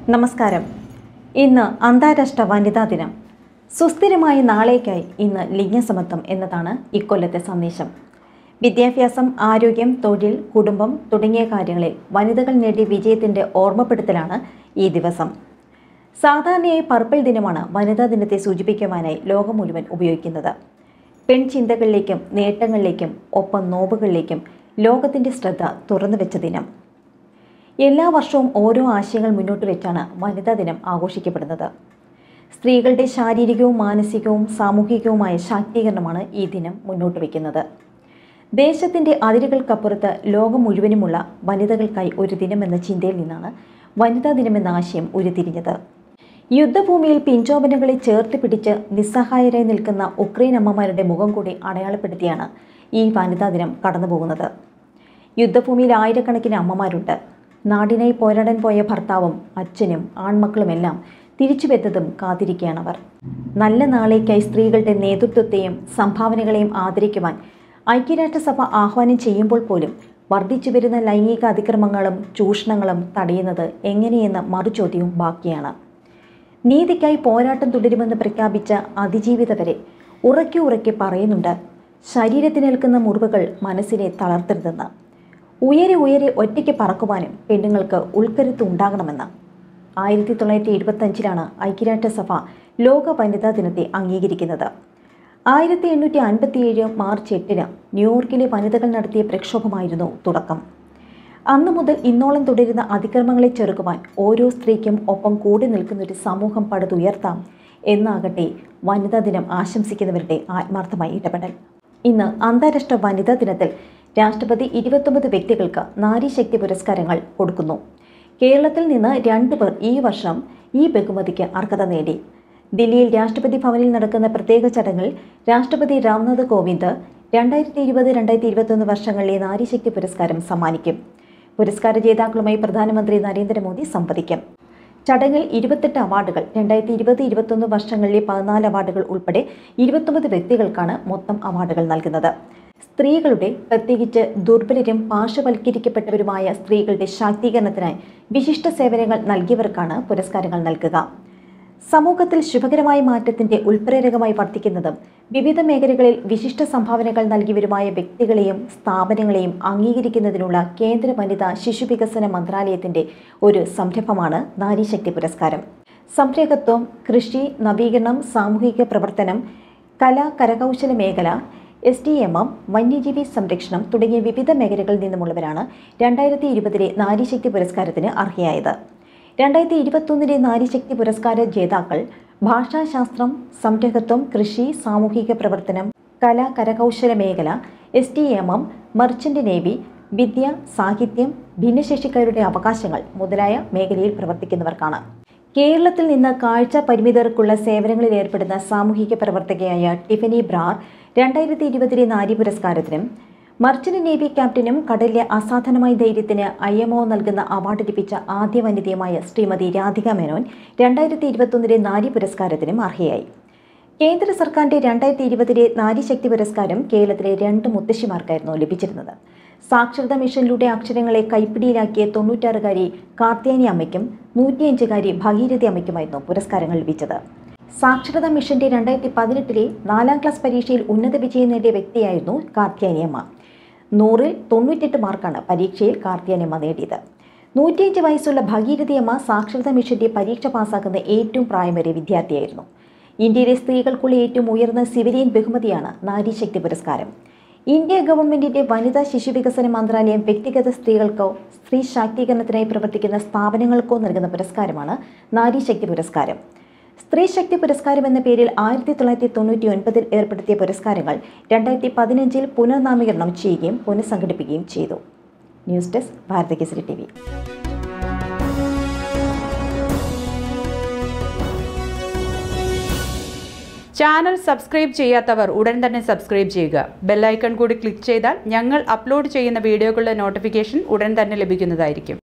നമസ്കാരം ഇന്ന് അന്താരാഷ്ട്ര വനിതാ ദിനം സുസ്ഥിരമായ നാളേക്കായി ഇന്ന് ലിംഗസമത്വം എന്നതാണ് ഇക്കൊല്ലത്തെ സന്ദേശം വിദ്യാഭ്യാസം ആരോഗ്യം തൊഴിൽ കുടുംബം തുടങ്ങിയ കാര്യങ്ങളിൽ വനിതകൾ നേടിയ വിജയത്തിൻ്റെ ഓർമ്മപ്പെടുത്തലാണ് ഈ ദിവസം സാധാരണയായി പർപ്പിൾ ദിനമാണ് വനിതാ ദിനത്തെ സൂചിപ്പിക്കുവാനായി ലോകം മുഴുവൻ ഉപയോഗിക്കുന്നത് പെൺചിന്തകളിലേക്കും നേട്ടങ്ങളിലേക്കും ഒപ്പം നോവുകളിലേക്കും ലോകത്തിൻ്റെ ശ്രദ്ധ തുറന്നു വെച്ച ദിനം എല്ലാ വർഷവും ഓരോ ആശയങ്ങൾ മുന്നോട്ട് വെച്ചാണ് വനിതാ ദിനം ആഘോഷിക്കപ്പെടുന്നത് സ്ത്രീകളുടെ ശാരീരികവും മാനസികവും സാമൂഹികവുമായ ശാക്തീകരണമാണ് ഈ ദിനം മുന്നോട്ട് വയ്ക്കുന്നത് ദേശത്തിൻ്റെ അതിരുകൾക്കപ്പുറത്ത് ലോകം മുഴുവനുമുള്ള വനിതകൾക്കായി ഒരു ദിനം എന്ന ചിന്തയിൽ നിന്നാണ് വനിതാ ദിനം എന്ന ആശയം ഉരുത്തിരിഞ്ഞത് യുദ്ധഭൂമിയിൽ പിഞ്ചോപനകളെ ചേർത്ത് പിടിച്ച് നിസ്സഹായരായി നിൽക്കുന്ന ഉക്രൈൻ അമ്മമാരുടെ മുഖം കൂടി അടയാളപ്പെടുത്തിയാണ് ഈ വനിതാ ദിനം കടന്നുപോകുന്നത് യുദ്ധഭൂമിയിൽ ആയിരക്കണക്കിന് അമ്മമാരുണ്ട് നാടിനായി പോരാടാൻ പോയ ഭർത്താവും അച്ഛനും ആൺമക്കളുമെല്ലാം തിരിച്ചുവെത്തതും കാത്തിരിക്കുകയാണവർ നല്ല നാളേക്കായി സ്ത്രീകളുടെ നേതൃത്വത്തെയും സംഭാവനകളെയും ആദരിക്കുവാൻ ഐക്യരാഷ്ട്രസഭ ആഹ്വാനം ചെയ്യുമ്പോൾ പോലും വർദ്ധിച്ചു വരുന്ന ലൈംഗിക അതിക്രമങ്ങളും ചൂഷണങ്ങളും തടയുന്നത് എങ്ങനെയെന്ന മറുചോദ്യവും ബാക്കിയാണ് നീതിക്കായി പോരാട്ടം തുടരുമെന്ന് പ്രഖ്യാപിച്ച അതിജീവിത വരെ ഉറക്കി ഉറക്കി പറയുന്നുണ്ട് ശരീരത്തിനേൽക്കുന്ന മുറിവുകൾ മനസ്സിനെ തളർത്തരുതെന്ന് ഉയരെ ഉയരെ ഒറ്റയ്ക്ക് പറക്കുവാനും പെണ്ണുങ്ങൾക്ക് ഉൾക്കരുത്ത് ഉണ്ടാകണമെന്ന് ആയിരത്തി തൊള്ളായിരത്തി എഴുപത്തഞ്ചിലാണ് ഐക്യരാഷ്ട്രസഭ ലോക വനിതാ ദിനത്തെ അംഗീകരിക്കുന്നത് ആയിരത്തി എണ്ണൂറ്റി അൻപത്തിയേഴ് മാർച്ച് എട്ടിന് ന്യൂയോർക്കിലെ വനിതകൾ നടത്തിയ പ്രക്ഷോഭമായിരുന്നു തുടക്കം അന്നു മുതൽ ഇന്നോളം തുടരുന്ന അതിക്രമങ്ങളെ ചെറുക്കുവാൻ ഓരോ സ്ത്രീക്കും ഒപ്പം കൂടി നിൽക്കുന്ന ഒരു സമൂഹം പടുതുയർത്താം എന്നാകട്ടെ വനിതാ ദിനം ആശംസിക്കുന്നവരുടെ ആത്മാർത്ഥമായ ഇടപെടൽ ഇന്ന് അന്താരാഷ്ട്ര വനിതാ ദിനത്തിൽ രാഷ്ട്രപതി ഇരുപത്തൊമ്പത് വ്യക്തികൾക്ക് നാരീശക്തി പുരസ്കാരങ്ങൾ കൊടുക്കുന്നു കേരളത്തിൽ നിന്ന് രണ്ടുപേർ ഈ വർഷം ഈ ബഹുമതിക്ക് അർഹത നേടി ദില്ലിയിൽ രാഷ്ട്രപതി ഭവനിൽ നടക്കുന്ന പ്രത്യേക ചടങ്ങിൽ രാഷ്ട്രപതി രാംനാഥ് കോവിന്ദ് രണ്ടായിരത്തി ഇരുപത് രണ്ടായിരത്തി ഇരുപത്തൊന്ന് വർഷങ്ങളിലെ നാരീശക്തി പുരസ്കാരം സമ്മാനിക്കും പുരസ്കാര ജേതാക്കളുമായി പ്രധാനമന്ത്രി നരേന്ദ്രമോദി സംവദിക്കും ചടങ്ങിൽ ഇരുപത്തെട്ട് അവാർഡുകൾ രണ്ടായിരത്തി ഇരുപത് ഇരുപത്തൊന്ന് വർഷങ്ങളിലെ പതിനാല് അവാർഡുകൾ ഉൾപ്പെടെ ഇരുപത്തൊമ്പത് വ്യക്തികൾക്കാണ് മൊത്തം അവാർഡുകൾ നൽകുന്നത് സ്ത്രീകളുടെ പ്രത്യേകിച്ച് ദുർബലരും പാർശ്വവൽക്കരിക്കപ്പെട്ടവരുമായ സ്ത്രീകളുടെ ശാക്തീകരണത്തിനായി വിശിഷ്ട സേവനങ്ങൾ നൽകിയവർക്കാണ് പുരസ്കാരങ്ങൾ നൽകുക സമൂഹത്തിൽ ശുഭകരമായ മാറ്റത്തിന്റെ ഉൾപ്രേരകമായി വർത്തിക്കുന്നതും വിവിധ മേഖലകളിൽ വിശിഷ്ട സംഭാവനകൾ നൽകിയവരുമായ വ്യക്തികളെയും സ്ഥാപനങ്ങളെയും അംഗീകരിക്കുന്നതിനുള്ള കേന്ദ്ര വനിതാ ശിശുവികസന മന്ത്രാലയത്തിന്റെ ഒരു സംരംഭമാണ് നാരീശക്തി പുരസ്കാരം സംരംഭത്വം കൃഷി നവീകരണം സാമൂഹിക പ്രവർത്തനം കല കരകൗശല മേഖല എസ് ഡി എം എം വന്യജീവി സംരക്ഷണം തുടങ്ങിയ വിവിധ മേഖലകളിൽ നിന്നുമുള്ളവരാണ് രണ്ടായിരത്തി ഇരുപതിലെ നാരീശക്തി പുരസ്കാരത്തിന് അർഹയായത് രണ്ടായിരത്തി ഇരുപത്തൊന്നിലെ നാരീശക്തി പുരസ്കാര ജേതാക്കൾ ഭാഷാശാസ്ത്രം സംരംഭത്വം കൃഷി സാമൂഹിക പ്രവർത്തനം കല കരകൗശല മേഖല S T M M merchant navy വിദ്യ സാഹിത്യം ഭിന്നശേഷിക്കാരുടെ അവകാശങ്ങൾ മുതലായ മേഖലയിൽ പ്രവർത്തിക്കുന്നവർക്കാണ് കേരളത്തിൽ നിന്ന് കാഴ്ച പരിമിതർക്കുള്ള സേവനങ്ങളിൽ ഏർപ്പെടുന്ന സാമൂഹിക പ്രവർത്തകയായ ടിഫനി ബ്രാർ രണ്ടായിരത്തി ഇരുപതിലെ നാരി പുരസ്കാരത്തിനും മർച്ചന്റ് നേവി ക്യാപ്റ്റനും കടലിലെ അസാധാരണമായ ധൈര്യത്തിന് ഐ എം ഒ നൽകുന്ന അവാർഡ് ലഭിച്ച ആദ്യ വനിതയുമായ ശ്രീമതി രാധിക മേനോൻ രണ്ടായിരത്തി ഇരുപത്തൊന്നിലെ നാരി പുരസ്കാരത്തിനും അർഹയായി കേന്ദ്ര സർക്കാരിന്റെ രണ്ടായിരത്തി ഇരുപതിലെ നാരീശക്തി പുരസ്കാരം കേരളത്തിലെ രണ്ട് മുത്തശ്ശിമാർക്കായിരുന്നു ലഭിച്ചിരുന്നത് സാക്ഷരതാ മിഷനിലൂടെ അക്ഷരങ്ങളെ കൈപ്പിടിയിലാക്കിയ തൊണ്ണൂറ്റാറുകാരി കാർത്യാനി അമ്മയ്ക്കും നൂറ്റിയഞ്ചുകാരി ഭഗീരഥി അമ്മയ്ക്കുമായിരുന്നു പുരസ്കാരങ്ങൾ ലഭിച്ചത് സാക്ഷരതാ മിഷന്റെ രണ്ടായിരത്തി പതിനെട്ടിലെ നാലാം ക്ലാസ് പരീക്ഷയിൽ ഉന്നത വിജയം നേടിയ വ്യക്തിയായിരുന്നു കാർത്യാനിയമ്മ നൂറിൽ തൊണ്ണൂറ്റെട്ട് മാർക്കാണ് പരീക്ഷയിൽ കാർത്തിയാനിയമ്മ നേടിയത് നൂറ്റിയഞ്ച് വയസ്സുള്ള ഭഗീരഥിയമ്മ സാക്ഷരതാ മിഷന്റെ പരീക്ഷ പാസ്സാക്കുന്ന ഏറ്റവും പ്രായമേറിയ വിദ്യാർത്ഥിയായിരുന്നു ഇന്ത്യയിലെ സ്ത്രീകൾക്കുള്ള ഏറ്റവും ഉയർന്ന സിവിലിയൻ ബഹുമതിയാണ് നാരീശക്തി പുരസ്കാരം ഇന്ത്യ ഗവൺമെന്റിന്റെ വനിതാ ശിശുവികസന മന്ത്രാലയം വ്യക്തിഗത സ്ത്രീകൾക്കോ സ്ത്രീ ശാക്തീകരണത്തിനായി പ്രവർത്തിക്കുന്ന സ്ഥാപനങ്ങൾക്കോ നൽകുന്ന പുരസ്കാരമാണ് നാരീശക്തി പുരസ്കാരം സ്ത്രീ ശക്തി പുരസ്കാരം എന്ന പേരിൽ ആയിരത്തി തൊള്ളായിരത്തി തൊണ്ണൂറ്റി ഒൻപതിൽ ഏർപ്പെടുത്തിയ പുരസ്കാരങ്ങൾ രണ്ടായിരത്തി പതിനഞ്ചിൽ പുനർനാമീകരണം ചെയ്യുകയും പുനഃസംഘടിപ്പിക്കുകയും ചെയ്തു news desk Bharatakesari T V channel subscribe ചെയ്യാത്തവർ ഉടൻ തന്നെ സബ്സ്ക്രൈബ് ചെയ്യുക ബെല്ലൈക്കൺ കൂടി ക്ലിക്ക് ചെയ്താൽ ഞങ്ങൾ അപ്ലോഡ് ചെയ്യുന്ന വീഡിയോകളുടെ നോട്ടിഫിക്കേഷൻ ഉടൻ തന്നെ ലഭിക്കുന്നതായിരിക്കും